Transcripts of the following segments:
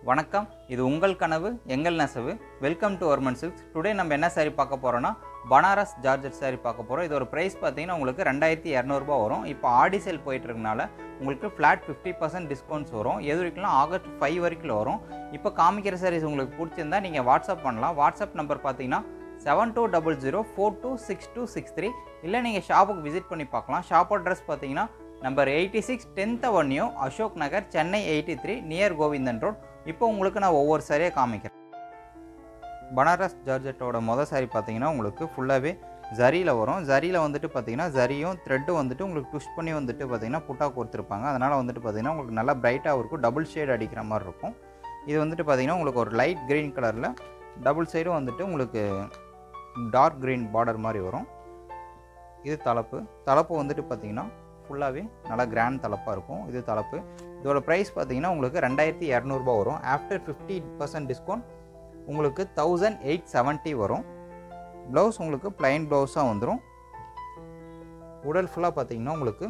வணக்கம் இது உங்கள் கனவு எங்கள் நெசவு வெல்கம் டு ஒர்மன் சில்க்ஸ் டுடே நம்ம என்ன saree பார்க்க போகிறோன்னா பனாரஸ் ஜார்ஜெட் saree பார்க்க போகிறோம் இதோட ப்ரைஸ் பார்த்தீங்கன்னா உங்களுக்கு ரெண்டாயிரத்தி இரநூறுபா வரும் இப்போ ஆடி சேல் போயிட்டு இருக்கனால உங்களுக்கு ஃப்ளாட் ஃபிஃப்டி பர்சன்ட் டிஸ்கவுண்ட்ஸ் வரும் எது வரைக்கும் ஆகஸ்ட் ஃபைவ் வரைக்கும் வரும் இப்போ காமிக்கிற சாரீஸ் உங்களுக்கு பிடிச்சிருந்தா நீங்கள் வாட்ஸ்அப் பண்ணலாம் வாட்ஸ்அப் நம்பர் பார்த்தீங்கன்னா seven two double zero four two six two six three இல்லை நீங்கள் ஷாப்புக்கு விசிட் பண்ணி பார்க்கலாம் ஷாப் அட்ரஸ் பார்த்தீங்கன்னா number eighty six tenth avenue Ashok Nagar Chennai eighty three near Govindan road இப்போ உங்களுக்கு நான் ஒவ்வொரு சாரியாக காமிக்கிறேன் பனாரஸ் ஜார்ஜெட்டோட மொதல் சாரி பார்த்தீங்கன்னா உங்களுக்கு ஃபுல்லாகவே ஜரியில் வரும் ஜரியில் வந்துட்டு பார்த்தீங்கன்னா ஜரியும் த்ரெட்டும் வந்துட்டு உங்களுக்கு ட்விஸ்ட் பண்ணி வந்துட்டு பார்த்தீங்கன்னா புட்டா கொடுத்துருப்பாங்க அதனால் வந்துட்டு பார்த்தீங்கன்னா உங்களுக்கு நல்லா பிரைட்டாக இருக்கும் டபுள் ஷேட் அடிக்கிற மாதிரி இருக்கும் இது வந்துட்டு பார்த்தீங்கன்னா உங்களுக்கு ஒரு லைட் க்ரீன் கலரில் டபுள் சைடும் வந்துட்டு உங்களுக்கு டார்க் க்ரீன் பார்டர் மாதிரி வரும் இது தலப்பு தலப்பு வந்துட்டு பார்த்தீங்கன்னா ஃபுல்லாகவே நல்லா கிராண்ட் தலப்பாக இருக்கும் இது தலப்பு இதோட ப்ரைஸ் பார்த்தீங்கன்னா உங்களுக்கு ரெண்டாயிரத்தி இரநூறுபா வரும் ஆஃப்டர் ஃபிஃப்டி பர்சன்ட் டிஸ்கவுண்ட் உங்களுக்கு தௌசண்ட் எயிட் செவன்ட்டி வரும் ப்ளவுஸ் உங்களுக்கு ப்ளைன் ப்ளவுஸாக வந்துடும் உடல் ஃபுல்லாக பார்த்தீங்கன்னா உங்களுக்கு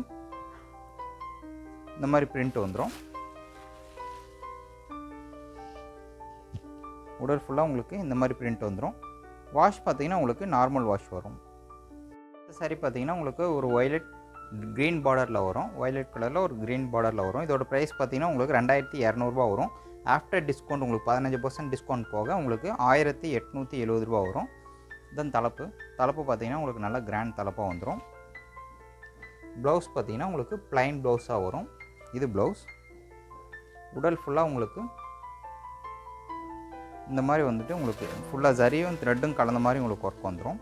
இந்த மாதிரி பிரிண்ட் வந்துடும் உடல் ஃபுல்லாக உங்களுக்கு இந்த மாதிரி பிரிண்ட் வந்துடும் வாஷ் பார்த்தீங்கன்னா உங்களுக்கு நார்மல் வாஷ் வரும் சரி பார்த்தீங்கன்னா உங்களுக்கு ஒரு ஒய்லெட் க்ரீன் பார்டரில் வரும் ஒய்லெட் கலரில் ஒரு க்ரீன் பார்டரில் வரும் இதோட ப்ரைஸ் பார்த்தீங்கன்னா உங்களுக்கு ரெண்டாயிரத்தி இரநூறுபா வரும் ஆஃப்டர் டிஸ்கவுண்ட் உங்களுக்கு பதினஞ்சு பர்சன்ட் டிஸ்கவுண்ட் போக உங்களுக்கு ஆயிரத்தி எட்நூற்றி எழுபது ரூபா வரும் தென் தலைப்பு தலைப்பு பார்த்தீங்கன்னா உங்களுக்கு நல்ல கிராண்ட் தலைப்பாக வந்துடும் ப்ளவுஸ் பார்த்தீங்கன்னா உங்களுக்கு ப்ளைன் ப்ளவுஸாக வரும் இது ப்ளவுஸ் உடல் ஃபுல்லாக உங்களுக்கு இந்த மாதிரி வந்துட்டு உங்களுக்கு ஃபுல்லாக ஜரியும் த்ரெட்டும் கலந்த மாதிரி உங்களுக்கு ஒர்க் வந்துடும்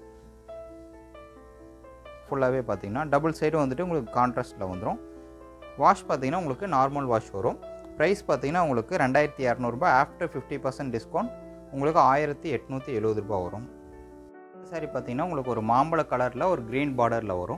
ஃபுல்லாகவே பார்த்தீங்கன்னா டபுள் சைடும் வந்துட்டு உங்களுக்கு கான்ட்ராஸ்ட்டில் வந்துடும் வாஷ் பார்த்தீங்கன்னா உங்களுக்கு நார்மல் வாஷ் வரும் ப்ரைஸ் பார்த்தீங்கன்னா உங்களுக்கு ரெண்டாயிரத்தி இரநூறுபா ஆஃப்டர் ஃபிஃப்டி பர்சன்ட் டிஸ்கவுண்ட் உங்களுக்கு ஆயிரத்தி எட்நூற்றி எழுபது ரூபா வரும் சாரி பார்த்தீங்கன்னா உங்களுக்கு ஒரு மாம்பழ கலரில் ஒரு க்ரீன் பார்டரில் வரும்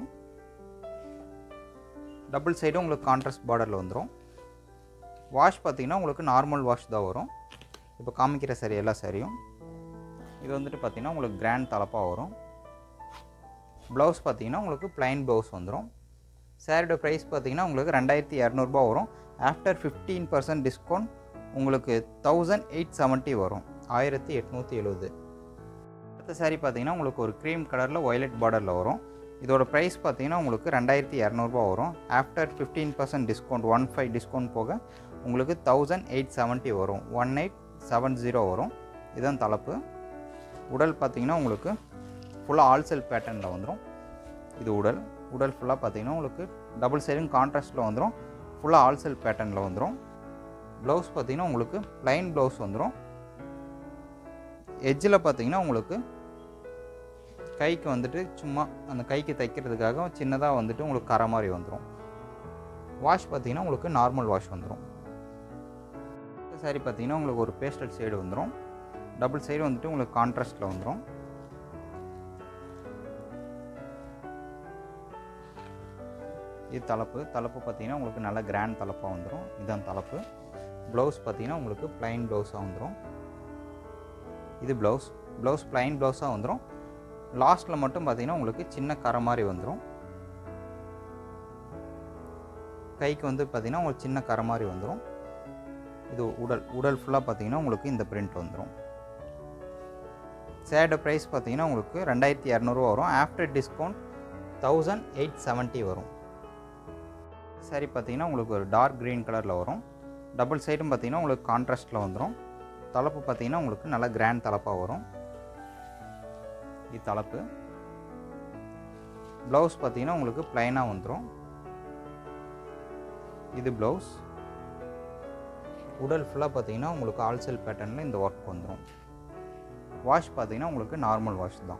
டபுள் சைடும் உங்களுக்கு கான்ட்ராஸ்ட் பார்டரில் வந்துடும் வாஷ் பார்த்தீங்கன்னா உங்களுக்கு நார்மல் வாஷ் தான் வரும் இப்போ காமிக்கிற சரி எல்லா சாரியும் இது வந்துட்டு பார்த்தீங்கன்னா உங்களுக்கு கிராண்ட் தலப்பாக வரும் ப்ளவுஸ் பார்த்தீங்கன்னா உங்களுக்கு ப்ளைன் ப்ளவுஸ் வந்துடும் சாரியோட ப்ரைஸ் பார்த்தீங்கன்னா உங்களுக்கு ரெண்டாயிரத்தி இரநூறுபா வரும் ஆஃப்டர் ஃபிஃப்டீன் பர்சன்ட் டிஸ்கவுண்ட் உங்களுக்கு தௌசண்ட் எயிட் செவன்ட்டி வரும் ஆயிரத்தி எட்நூற்றி எழுபது அடுத்த சாரி பார்த்தீங்கன்னா உங்களுக்கு ஒரு க்ரீம் கலரில் ஒய்லெட் பார்டரில் வரும் இதோட ப்ரைஸ் பார்த்தீங்கன்னா உங்களுக்கு ரெண்டாயிரத்தி இரநூறுபா வரும் after fifteen percent discount one five discount போக உங்களுக்கு தௌசண்ட் எயிட் செவன்ட்டி வரும் ஒன் எயிட் செவன் ஜீரோ வரும் இதுதான் தலைப்பு உடல் பார்த்தீங்கன்னா உங்களுக்கு ஃபுல்லாக ஆல்செல் பேட்டர்னில் வந்துடும் இது உடல் உடல் ஃபுல்லாக பார்த்தீங்கன்னா உங்களுக்கு டபுள் சைடும் கான்ட்ராஸ்ட்டில் வந்துடும் ஃபுல்லாக ஆல்செல் பேட்டர்னில் வந்துடும் ப்ளவுஸ் பார்த்தீங்கன்னா உங்களுக்கு ப்ளைன் ப்ளவுஸ் வந்துடும் எட்ஜில் பார்த்தீங்கன்னா உங்களுக்கு கைக்கு வந்துட்டு சும்மா அந்த கைக்கு தைக்கிறதுக்காக சின்னதாக வந்துட்டு உங்களுக்கு கரை மாதிரி வந்துடும் வாஷ் பார்த்தீங்கன்னா உங்களுக்கு நார்மல் வாஷ் வந்துடும் சாரி பார்த்தீங்கன்னா உங்களுக்கு ஒரு பேஸ்டல் சைடு வந்துடும் டபுள் சைடு வந்துட்டு உங்களுக்கு கான்ட்ராஸ்ட்டில் வந்துடும் இது தலைப்பு தலைப்பு பார்த்தீங்கன்னா உங்களுக்கு நல்ல கிராண்ட் தலைப்பாக வந்துடும் இதுதான் தலைப்பு ப்ளவுஸ் பார்த்தீங்கன்னா உங்களுக்கு ப்ளைன் ப்ளவுஸாக வந்துடும் இது ப்ளவுஸ் ப்ளவுஸ் ப்ளைன் ப்ளவுஸாக வந்துடும் லாஸ்ட்டில் மட்டும் பார்த்தீங்கன்னா உங்களுக்கு சின்ன கரை மாதிரி வந்துடும் கைக்கு வந்து பார்த்தீங்கன்னா உங்களுக்கு சின்ன கரை மாதிரி வந்துடும் இது உடல் உடல் ஃபுல்லாக பார்த்தீங்கன்னா உங்களுக்கு இந்த பிரிண்ட் வந்துடும் சேரோட ப்ரைஸ் பார்த்தீங்கன்னா உங்களுக்கு ரெண்டாயிரத்தி இரநூறுவா வரும் after discount thousand eight seventy வரும் சாரி பார்த்தீங்கன்னா உங்களுக்கு ஒரு டார்க் க்ரீன் கலரில் வரும் டபுள் சைடும் பார்த்தீங்கன்னா உங்களுக்கு கான்ட்ராஸ்ட்டில் வந்துடும் தலைப்பு பார்த்தீங்கன்னா உங்களுக்கு நல்லா கிராண்ட் தலைப்பாக வரும் இது தலைப்பு ப்ளவுஸ் பார்த்தீங்கன்னா உங்களுக்கு ப்ளைனாக வந்துடும் இது ப்ளவுஸ் உடல் ஃபுல்லாக பார்த்தீங்கன்னா உங்களுக்கு ஆல்செல் பேட்டர்னில் இந்த ஒர்க் வந்துடும் வாஷ் பார்த்தீங்கன்னா உங்களுக்கு நார்மல் வாஷ் தான்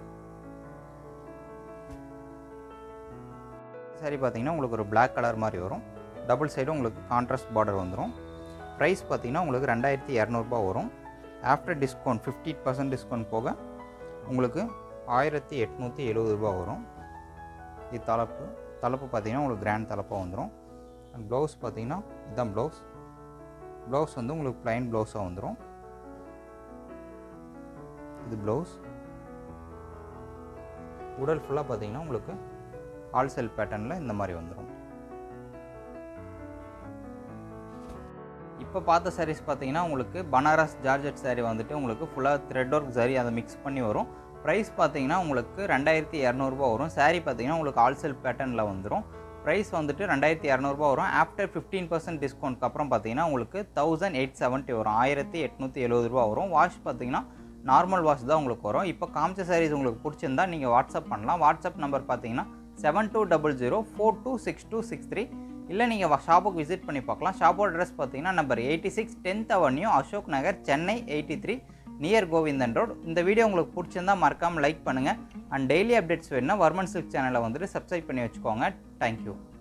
சாரி பார்த்தீங்கன்னா உங்களுக்கு ஒரு பிளாக் கலர் மாதிரி வரும் டபுள் சைடும் உங்களுக்கு கான்ட்ராஸ்ட் பார்டர் வந்துடும் ப்ரைஸ் பார்த்தீங்கன்னா உங்களுக்கு ரெண்டாயிரத்தி இரநூறுபா வரும் after discount fifty percent discount போக உங்களுக்கு ஆயிரத்தி எட்நூற்றி எழுபது ரூபா வரும் இது தலைப்பு தலைப்பு பார்த்தீங்கன்னா உங்களுக்கு கிராண்ட் தலைப்பாக வந்துடும் அண்ட் ப்ளவுஸ் பார்த்தீங்கன்னா இதுதான் ப்ளவுஸ் ப்ளவுஸ் வந்து உங்களுக்கு ப்ளைன் ப்ளவுஸாக வந்துடும் இது ப்ளவுஸ் உடல் ஃபுல்லாக பார்த்தீங்கன்னா உங்களுக்கு ஆல்செல் பேட்டர்னில் இந்த மாதிரி வந்துடும் இப்போ பார்த்த sarees பார்த்தீங்கன்னா உங்களுக்கு பனாரஸ் ஜார்ஜெட் saree வந்துட்டு உங்களுக்கு ஃபுல்லாக த்ரெட் ஒர்க் சரி அதை மிக்ஸ் பண்ணி வரும் ப்ரைஸ் பார்த்தீங்கன்னா உங்களுக்கு ரெண்டாயிரத்தி இரநூறுபா வரும் saree பார்த்தீங்கன்னா உங்களுக்கு ஆல்செல் பேட்டர்னில் வந்துடும் ப்ரைஸ் வந்துட்டு ரெண்டாயிரத்தி இரநூறுபா வரும் ஆஃப்டர் ஃபிஃப்டீன் பர்சன்ட் டிஸ்கவுண்ட்க்கு அப்புறம் பார்த்தீங்கன்னா உங்களுக்கு தௌசண்ட் எயிட் செவன்ட்டி வரும் ஆயிரத்தி எட்நூற்றி எழுபது ரூபா வரும் வாஷ் பார்த்தீங்கன்னா நார்மல் வாஷ் தான் உங்களுக்கு வரும் இப்போ காமிச்ச sarees உங்களுக்கு பிடிச்சிருந்தா நீங்கள் வாட்ஸ்அப் பண்ணலாம் வாட்ஸ்அப் நம்பர் பார்த்தீங்கன்னா seven two double zero four two six two six three இல்லை நீங்கள் ஷாப்புக்கு விசிட் பண்ணி பார்க்கலாம் ஷாப்போட அட்ரஸ் பார்த்தீங்கன்னா number eighty six tenth avenue Ashok Nagar Chennai eighty three near Govindan road இந்த வீடியோ உங்களுக்கு பிடிச்சிருந்தா மறக்காமல் லைக் பண்ணுங்கள் அண்ட் டெய்லி அப்டேட்ஸ் வேணுன்னா வர்மன் சில்க் சேனலை வந்துட்டு சப்ஸ்கிரைப் பண்ணி வச்சுக்கோங்க தேங்க்யூ